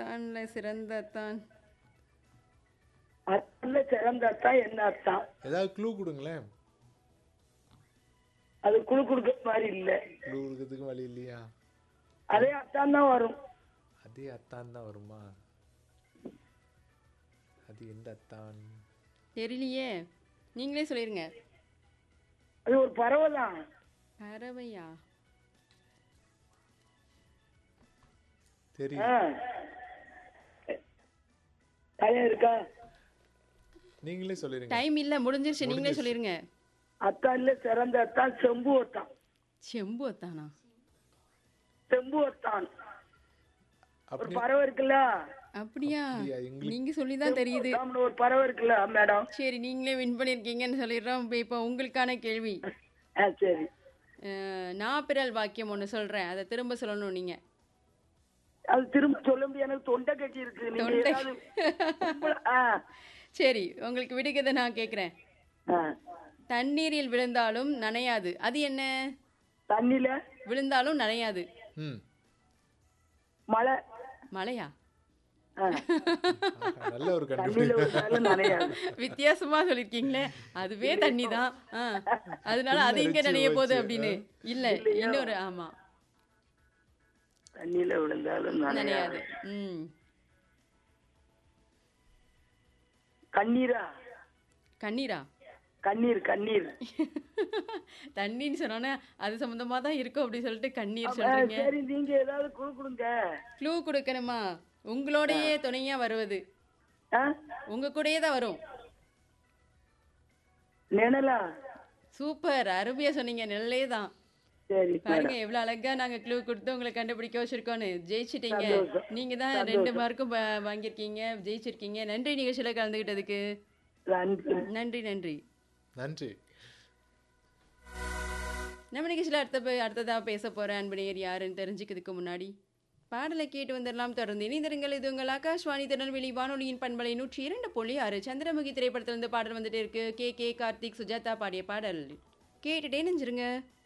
அத்தான்ல சிறந்த அத்தான் அத்தான்ல சிறந்த அத்தான் என்ன அத்தான் ஏதாவது க்ளூ கொடுங்களேன் அது குழு குடுக்க மாதிரி இல்ல க்ளூ கொடுக்கறதுக்கு வழி இல்லையா அதே அத்தான் தான் வரும் அதே அத்தான் தான் வருமா அது எந்த அத்தான் தெரியலையே நீங்களே சொல்லிருங்க அது ஒரு பறவை தான் பறவையா தெரியும் ஆ. டைம் இருக்கா நீங்களே சொல்லிருங்க டைம் இல்ல முடிஞ்சிருச்சு நீங்களே முடிஞ்சிருச்சு. சொல்லிருங்க அத்தான்ல சிறந்த அத்தான் செம்பு அத்தான் செம்பு அத்தானா செம்பு அத்தான் ஒரு அப்படி பறவை இருக்குல்ல அப்படியா அப்படியா? எங்களுக்கு- நீங்க சொல்லிதான் தெரியுது அத்தாம்னு ஒரு பறவை இருக்குல்ல மேடம் சரி நீங்களே வின் பண்ணிருக்கீங்கன்னு சொல்லிடுறோம் இப்ப இப்போ உங்களுக்கான கேள்வி ஆ சரி அஹ், நாப்பிரல் வாக்கியம் ஒண்ணு சொல்றேன் அதை திரும்ப சொல்லணும் நீங்க அது திரும்ப சொல்ல முடியாது எனக்கு தொண்டை கட்டி இருக்கு நீங்க தொண்டை- ஏதாவது கும்பல- ஆ, சரி உங்களுக்கு விடுக்கதை நான் கேக்குறேன் ஆ. தண்ணீரில் விழுந்தாலும் நனையாது அது என்ன தண்ணில விழுந்தாலும் நனையாது ம் மழை மழையா ஆ, ஆஹா, நல்ல ஒரு தண்ணியில கண்டுபிடிப்பு விழுந்தாலும் நனையாது வித்தியாசமா சொல்லிருக்கீங்களே அதுவே தண்ணி தான் அதனால அது இங்க இறைச்சி நனைய போகுது வச்சு, அப்படின்னு இல்ல இன்னொரு ஆமா தண்ணியில விழுந்தாலும் நனையாது நனையாது ம் கண்ணீரா கண்ணீரா கண்ணீர் கண்ணீர் தண்ணின்னு சொன்னோன்னே அது சம்பந்தமா தான் இருக்கும் அப்படி சொல்லிட்டு கண்ணீர் ஆ, சொல்றீங்க சரி நீங்க ஏதாவது குழு கொடுங்க க்ளூ கொடுக்கணுமா உங்களோடயே துணையா வருவது ஆ? உங்க கூடயே தான் வரும் நிழலா சூப்பர் அருமையா சொன்னீங்க நெல்லே தான் சரி பாருங்க எவ்வளவு அழகா நாங்க க்ளூ கொடுத்து உங்களை கண்டுபிடிக்க வச்சிருக்கோன்னு ஜெயிச்சிட்டீங்க சந்தோஷம். நீங்க தான் ரெண்டு மார்க்கும் ப- வாங்கியிருக்கீங்க ஜெயிச்சிருக்கீங்க நன்றி நிகழ்ச்சியில கலந்துகிட்டதுக்கு நன்றி நன்றி நன்றி நன்றி நம்ம நிகழ்ச்சியில் அடுத்த பே- அடுத்ததா பேச போற அன்பனையர் யாருன்னு தெரிஞ்சுக்கிறதுக்கு முன்னாடி பாடலை கேட்டு வந்துடலாம் தொடர்ந்து இணைந்திருங்கள் இது உங்கள் ஆகாஷ்வாணி திருநெல்வேலி வானொலியின் பண்பலை நூற்றி இரண்டு புள்ளி ஆறு சந்திரமுகி திரைப்படத்திலிருந்து பாடல் வந்துட்டு இருக்கு கே கே கார்த்திக் சுஜாதா பாடிய பாடல் கேட்டுட்டே நெஞ்சிருங்க